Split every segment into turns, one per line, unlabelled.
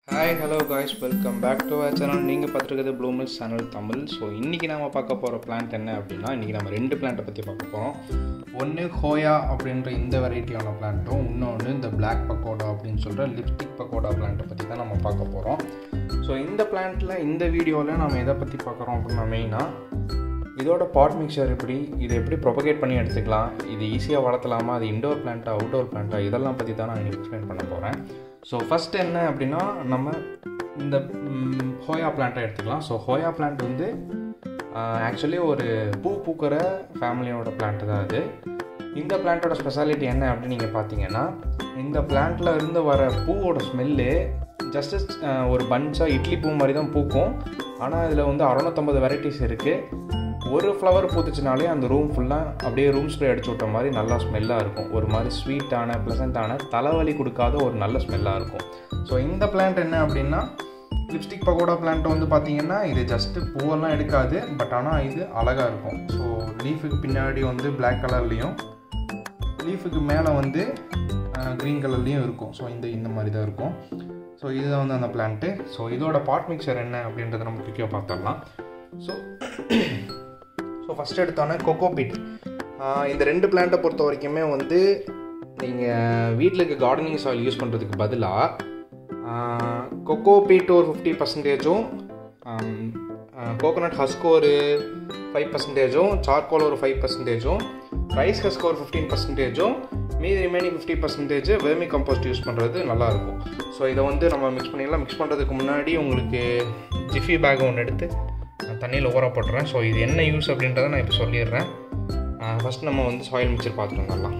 hi hello guys welcome back to our channel நீங்கள் பார்த்துருக்கிறது ப்ளூமில்ஸ் சேனல் தமிழ் ஸோ இன்றைக்கி நம்ம பார்க்க போகிற பிளான்ட் என்ன அப்படின்னா இன்றைக்கி நம்ம ரெண்டு பிளான்ட்டை பற்றி பார்க்க போகிறோம் ஒன்று ஹோயா அப்படின்ற இந்த வெரைட்டியான பிளான்ட்டும் இன்னொன்று இந்த பிளாக் பக்கோடா அப்படின்னு சொல்கிற லிப்ஸ்டிக் பக்கோடா பிளான்ட்டை பற்றி தான் நம்ம பார்க்க போகிறோம் ஸோ இந்த பிளான்ட்டில் இந்த வீடியோவில் நம்ம எதை பற்றி பார்க்குறோம் அப்படின்னா மெயினாக இதோட பாட் மிக்சர் எப்படி இதை எப்படி ப்ரொபகேட் பண்ணி எடுத்துக்கலாம் இது ஈஸியாக வளர்த்தலாமா அது இண்டோர் பிளான்ட்டா அவுட்டோர் பிளான்ட்டா இதெல்லாம் பற்றி தான் நான் இன்னைக்கு எக்ஸ்பிளைன் பண்ண போகிறேன் ஸோ ஃபஸ்ட் என்ன அப்படின்னா நம்ம இந்த ம், ஹோயா பிளான்ட்டை எடுத்துக்கலாம் ஸோ ஹோயா பிளான்ட் வந்து ஆக்சுவலி ஒரு பூ பூக்கிற ஃபேமிலியோட பிளான்ட் தான் அது இந்த பிளான்ட்டோட ஸ்பெஷாலிட்டி என்ன அப்படின்னு நீங்கள் பார்த்தீங்கன்னா இந்த பிளான்ட்டில் இருந்து வர பூவோட ஸ்மெல்லு ஜஸ்ட் ஒரு பஞ்சாக இட்லி பூ மாதிரி தான் பூக்கும் ஆனால் இதில் வந்து அறநூற்றம்பது வெரைட்டிஸ் இருக்குது ஒரு ஃப்ளவர் பூத்துச்சுனாலே அந்த ரூம் ஃபுல்லாக அப்படியே ரூம் ஸ்ப்ரே அடிச்சு விட்ட மாதிரி நல்லா ஸ்மெல்லாக இருக்கும் ஒரு மாதிரி ஸ்வீட்டான ப்ளசண்ட்டான தலைவலி கொடுக்காத ஒரு நல்ல ஸ்மெல்லாக இருக்கும் ஸோ இந்த பிளான்ட் என்ன அப்படின்னா லிப்ஸ்டிக் பக்கோடா பிளான்ட் வந்து பார்த்தீங்கன்னா இது ஜஸ்ட்டு பூவெல்லாம் எடுக்காது பட் ஆனால் இது அழகாக இருக்கும் ஸோ லீஃபுக்கு பின்னாடி வந்து பிளாக் கலர்லேயும் லீஃபுக்கு மேலே வந்து க்ரீன் கலர்லேயும் இருக்கும் ஸோ இந்த இந்த மாதிரி தான் இருக்கும் ஸோ இதுதான் வந்து அந்த பிளான்ட்டு ஸோ இதோட பாட் மிக்சர் என்ன அப்படின்றத நம்ம குயிக்காக பார்த்துடலாம் ஸோ ஸோ ஃபஸ்ட் எடுத்தோன்னே கொக்கோ பீட் இந்த ரெண்டு பிளான்ட்டை பொறுத்த வரைக்குமே வந்து நீங்கள் வீட்டில் இருக்க கார்டனிங் சாயில் யூஸ் பண்ணுறதுக்கு பதிலாக கொக்கோ பீட் ஒரு ஃபிஃப்டி பர்சன்டேஜும் கோகோனட் ஹஸ்க் ஒரு ஃபைவ் பர்சன்டேஜும் சார்கோல் ஒரு ஃபைவ் பர்சன்டேஜும் ரைஸ் ஹஸ்க் ஒரு ஃபிஃப்டீன் பர்சன்டேஜும் மீதி remaining fifty percentage vermicompost use பண்ணுறது நல்லாயிருக்கும் ஸோ இதை வந்து நம்ம மிக்ஸ் பண்ணிடலாம் மிக்ஸ் பண்ணுறதுக்கு முன்னாடி உங்களுக்கு ஜிஃபி பேக் ஒன்று எடுத்து நான் தண்ணியில் ஊற போட்டுறேன் ஸோ இது என்ன யூஸ் அப்படின்றத நான் இப்போ சொல்லிடுறேன் ஃபஸ்ட் நம்ம வந்து சாயில் மிக்சர் பார்த்துட்டு வந்துடலாம்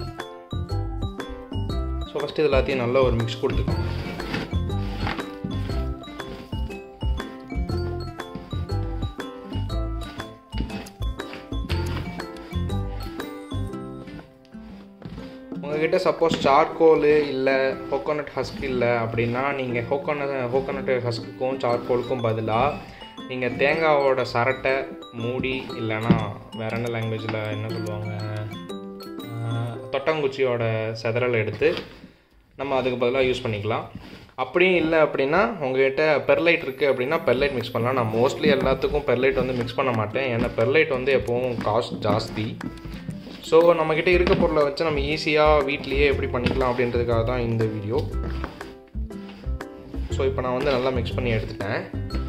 ஸோ ஃபஸ்ட்டு இது எல்லாத்தையும் நல்ல ஒரு மிக்ஸ் கொடுத்துக்கோங்க உங்ககிட்ட சப்போஸ் சார்கோலு இல்லை கோகோனட் ஹஸ்க் இல்லை அப்படின்னா நீங்கள் கோகோனட் கோகோனட் ஹஸ்க்குக்கும் சார்கோலுக்கும் பதிலாக நீங்கள் தேங்காவோட சரட்டை மூடி இல்லைன்னா வேற என்ன லாங்குவேஜில் என்ன சொல்லுவாங்க ஆஹ், தொட்டங்குச்சியோட செதறல் எடுத்து நம்ம அதுக்கு பதிலாக யூஸ் பண்ணிக்கலாம் அப்படியும் இல்லை அப்படின்னா உங்ககிட்ட பெர்லைட் இருக்குது அப்படின்னா பெர்லைட் மிக்ஸ் பண்ணலாம் நான் மோஸ்ட்லி எல்லாத்துக்கும் பெர்லைட் வந்து மிக்ஸ் பண்ண மாட்டேன் ஏன்னா பெர்லைட் வந்து எப்போவும் காஸ்ட் ஜாஸ்தி ஸோ நம்மக்கிட்ட இருக்க பொருளை வச்சு நம்ம ஈஸியாக வீட்லேயே எப்படி பண்ணிக்கலாம் அப்படின்றதுக்காக தான் இந்த வீடியோ ஸோ இப்போ நான் வந்து நல்லா மிக்ஸ் பண்ணி எடுத்துட்டேன்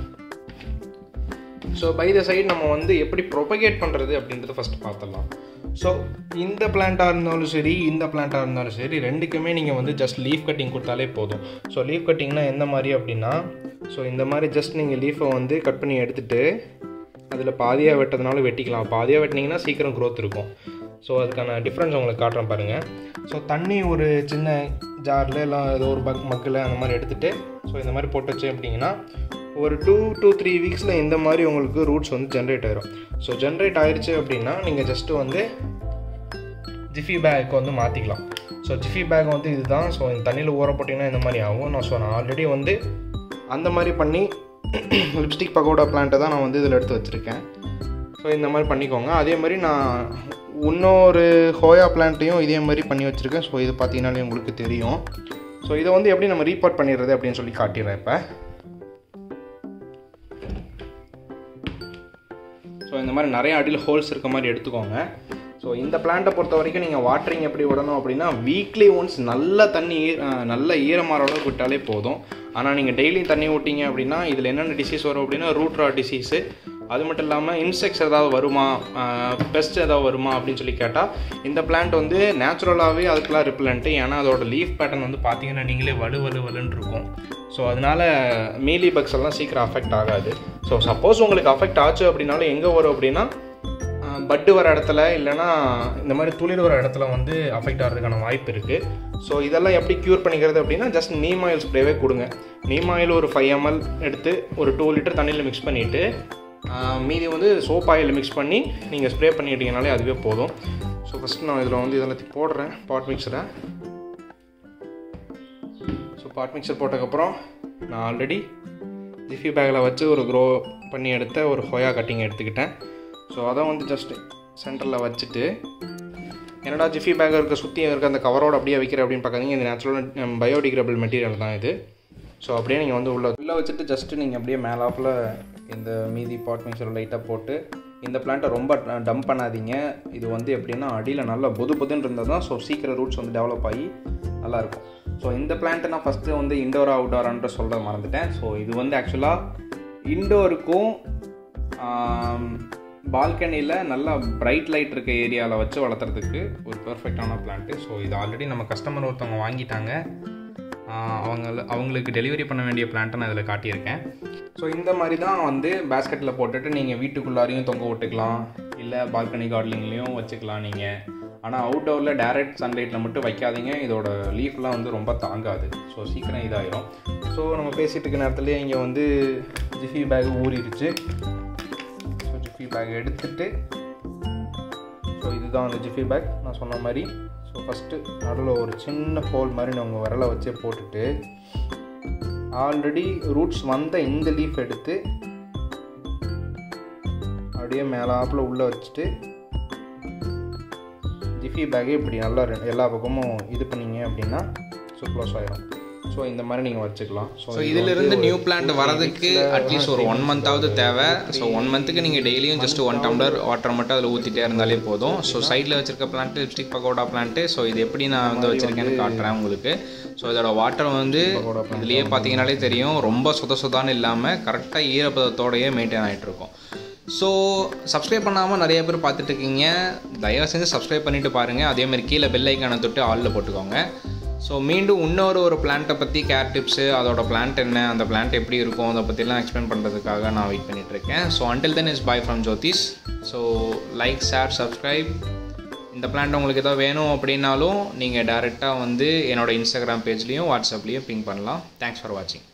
ஸோ பை த சைடு நம்ம வந்து எப்படி ப்ரொபகேட் பண்ணுறது அப்படின்றத ஃபஸ்ட் பார்த்துடலாம் ஸோ இந்த பிளான்ட்டாக இருந்தாலும் சரி இந்த பிளான்ட்டாக இருந்தாலும் சரி ரெண்டுக்குமே நீங்கள் வந்து ஜஸ்ட் லீஃப் கட்டிங் கொடுத்தாலே போதும் ஸோ லீஃப் கட்டிங்னா எந்த மாதிரி அப்படின்னா ஸோ இந்த மாதிரி ஜஸ்ட் நீங்கள் லீஃபை வந்து கட் பண்ணி எடுத்துட்டு அதில் பாதியாக வெட்டதுனால வெட்டிக்கலாம் பாதியாக வெட்டினீங்கன்னா சீக்கிரம் க்ரோத் இருக்கும் ஸோ அதுக்கான டிஃப்ரென்ஸ் உங்களுக்கு காட்டுறேன் பாருங்கள் ஸோ தண்ணி ஒரு சின்ன ஜாரில் இல்லை ஏதோ ஒரு பக் மக்கில் அந்த மாதிரி எடுத்துகிட்டு ஸோ இந்த மாதிரி போட்டு வச்சு அப்படிங்கன்னா ஒரு டூ டூ த்ரீ வீக்ஸில் இந்த மாதிரி உங்களுக்கு ரூட்ஸ் வந்து ஜென்ரேட் ஆயிரும் ஸோ ஜென்ரேட் ஆயிருச்சு அப்படின்னா நீங்கள் ஜஸ்ட்டு வந்து ஜிஃபி பேக்கு வந்து மாற்றிக்கலாம் ஸோ ஜிஃபி பேக் வந்து இதுதான் ஸோ இந்த தண்ணியில் ஊற போட்டிங்கன்னா இந்த மாதிரி ஆகும் நான் ஸோ நான் ஆல்ரெடி வந்து அந்த மாதிரி பண்ணி லிப்ஸ்டிக் பக்கோடா பிளான்ட்டை தான் நான் வந்து இதில் எடுத்து வச்சுருக்கேன் ஸோ இந்த மாதிரி பண்ணிக்கோங்க அதே மாதிரி நான் இன்னொரு ஹோயா பிளான்ட்டையும் இதே மாதிரி பண்ணி வச்சுருக்கேன் ஸோ இது பார்த்தீங்கன்னாலே உங்களுக்கு தெரியும் ஸோ இதை வந்து எப்படி நம்ம ரீபார்ட் பண்ணிடுறது அப்படின்னு சொல்லி காட்டிடுறேன் இப்போ ஸோ இந்த மாதிரி நிறைய அடியில் ஹோல்ஸ் இருக்க மாதிரி எடுத்துக்கோங்க ஸோ இந்த பிளான்ட்டை பொறுத்த வரைக்கும் நீங்கள் வாட்டரிங் எப்படி விடணும் அப்படின்னா வீக்லி ஒன்ஸ் நல்ல தண்ணி ஈர- அஹ் நல்ல ஈரமாற அளவுக்கு விட்டாலே போதும் ஆனால் நீங்கள் டெய்லி தண்ணி விட்டீங்க அப்படின்னா இதில் என்னென்ன டிசீஸ் வரும் அப்படின்னா ரூட் ரா டிசீஸு அது மட்டும் இல்லாமல் இன்செக்ட்ஸ் ஏதாவது வருமா பெஸ்ட் ஏதாவது வருமா அப்படின்னு சொல்லி கேட்டால் இந்த பிளான்ட் வந்து நேச்சுரலாகவே அதுக்கெல்லாம் ரிப்ளண்ட்டு ஏன்னா அதோட லீஃப் பேட்டர்ன் வந்து பார்த்தீங்கன்னா நீங்களே வலு வலு வலுன்னு இருக்கும் ஸோ அதனால் மீலி பக்ஸ் எல்லாம் சீக்கிரம் அஃபெக்ட் ஆகாது ஸோ சப்போஸ் உங்களுக்கு அஃபெக்ட் ஆச்சு அப்படின்னாலும் எங்கே வரும் அப்படின்னா பட்டு வர இடத்துல இல்லைன்னா இந்த மாதிரி துளிர் வர இடத்துல வந்து அஃபெக்ட் ஆகிறதுக்கான வாய்ப்பு இருக்குது ஸோ இதெல்லாம் எப்படி க்யூர் பண்ணிக்கிறது அப்படின்னா ஜஸ்ட் நீம் ஆயில் ஸ்ப்ரேவே கொடுங்க நீம் ஆயில் ஒரு ஃபைவ் எம்எல் எடுத்து ஒரு டூ லிட்டர் தண்ணியில் மிக்ஸ் பண்ணிவிட்டு மீதி வந்து சோப் ஆயில் மிக்ஸ் பண்ணி நீங்கள் ஸ்ப்ரே பண்ணிட்டீங்கனாலே அதுவே போதும் ஸோ ஃபஸ்ட்டு நான் இதில் வந்து இதெல்லாத்தையும் போடுறேன் பாட் மிக்சரை ஸோ பாட் மிக்சர் போட்டதுக்கப்புறம் நான் ஆல்ரெடி ஜிஃபி பேக்கில் வச்சு ஒரு க்ரோ பண்ணி எடுத்த ஒரு ஹொயா கட்டிங் எடுத்துக்கிட்டேன் ஸோ அதை வந்து ஜஸ்ட் சென்டரில் வச்சுட்டு என்னடா ஜிஃபி பேக் இருக்க சுற்றி இருக்க அந்த கவரோட அப்படியே வைக்கிற அப்படின்னு பார்க்காதீங்க இது நேச்சுரல் பயோடிகிரபிள் மெட்டீரியல் தான் இது ஸோ அப்படியே நீங்கள் வந்து உள்ள உள்ளே வச்சுட்டு ஜஸ்ட்டு நீங்கள் அப்படியே மேலாப்பில் இந்த மீதி பாட் மிக்சர் லைட்டாக போட்டு இந்த பிளான்ட்டை ரொம்ப டம்ப் பண்ணாதீங்க இது வந்து எப்படின்னா அடியில் நல்லா பொது பொதுன்னு இருந்தால் தான் ஸோ சீக்கிரம் ரூட்ஸ் வந்து டெவலப் ஆகி நல்லாயிருக்கும் ஸோ இந்த பிளான்ட்டை நான் ஃபஸ்ட்டு வந்து இண்டோரா அவுட்டோரான்ற சொல்ல மறந்துட்டேன் ஸோ இது வந்து ஆக்சுவலாக இண்டோருக்கும் பால்கனியில் நல்லா பிரைட் லைட் இருக்க ஏரியாவில் வச்சு வளர்த்துறதுக்கு ஒரு பெர்ஃபெக்டான பிளான்ட்டு ஸோ இது ஆல்ரெடி நம்ம கஸ்டமர் ஒருத்தவங்க வாங்கிட்டாங்க அவங்க அவங்களுக்கு டெலிவரி பண்ண வேண்டிய பிளான்ட்டை நான் இதில் காட்டியிருக்கேன் ஸோ இந்த மாதிரி தான் வந்து பேஸ்கெட்டில் போட்டுட்டு நீங்கள் வீட்டுக்குள்ளாரையும் தொங்க விட்டுக்கலாம் இல்லை பால்கனி கார்டனிங்லேயும் வச்சுக்கலாம் நீங்கள் ஆனால் அவுட்டோரில் டேரெக்ட் சன்லைட்டில் மட்டும் வைக்காதீங்க இதோட லீஃப்லாம் வந்து ரொம்ப தாங்காது ஸோ சீக்கிரம் இதாயிரும் ஸோ நம்ம பேசிகிட்டு இருக்க நேரத்துலேயே இங்கே வந்து ஜிஃபி பேக் ஊறிடுச்சு ஸோ ஜிஃபி பேக் எடுத்துட்டு ஸோ இதுதான் அந்த ஜிஃபி பேக் நான் சொன்ன மாதிரி ஸோ ஃபஸ்ட்டு நடுவில் ஒரு சின்ன ஹோல் மாதிரி நான் உங்கள் விரலை வச்சே போட்டுட்டு ஆல்ரெடி ரூட்ஸ் வந்த இந்த லீஃப் எடுத்து அப்படியே மேலாப்பில் உள்ளே வச்சுட்டு ஜிஃபி பேக்கே இப்படி நல்லா எல்லா பக்கமும் இது பண்ணிங்க அப்படின்னா ஸோ க்ளோஸ் ஆகிடும் ஸோ இந்த மாதிரி நீங்கள் வச்சுக்கலாம்
ஸோ இதிலிருந்து நியூ பிளான்ட் வரதுக்கு அட்லீஸ்ட் ஒரு ஒன் மந்த்தாவது தேவை ஸோ ஒன் மந்த்துக்கு நீங்கள் டெய்லியும் ஜஸ்ட் ஒன் டம்ளர் வாட்டர் மட்டும் அதில் ஊற்றிட்டே இருந்தாலே போதும் ஸோ சைடில் வச்சிருக்க plant lipstick pagoda plant so இது எப்படி நான் வந்து வச்சுருக்கேன்னு காட்டுறேன் உங்களுக்கு ஸோ இதோட வாட்டர் வந்து இதுலேயே பார்த்தீங்கனாலே தெரியும் ரொம்ப சுத சுதான்னு இல்லாமல் கரெக்டாக ஈரப்பதத்தோடையே மெயின்டைன் ஆகிட்டு இருக்கும் ஸோ சப்ஸ்கிரைப் பண்ணாமல் நிறைய பேர் பார்த்துட்டு இருக்கீங்க தயவு செஞ்சு சப்ஸ்கிரைப் பண்ணிவிட்டு பாருங்கள் அதேமாதிரி கீழே பெல் ஐக்கானை தொட்டு ஆளில் போட்டுக்கோங்க ஸோ மீண்டும் இன்னொரு ஒரு பிளான்ட்டை பற்றி கேர் டிப்ஸு அதோட பிளான்ட் என்ன அந்த பிளான்ட் எப்படி இருக்கும் அதை பற்றிலாம் எக்ஸ்பிளைன் பண்ணுறதுக்காக நான் வெயிட் பண்ணிகிட்ருக்கேன் so until then is bye from ஜோதிஸ் ஸோ லைக் ஷேர் சப்ஸ்கிரைப் இந்த பிளான்ட் உங்களுக்கு எதாவது வேணும் அப்படின்னாலும் நீங்கள் டேரெக்டாக வந்து என்னோடய இன்ஸ்டாகிராம் பேஜ்லேயும் வாட்ஸ்அப்லேயும் பிங் பண்ணலாம் தேங்க்ஸ் ஃபார் வாட்சிங்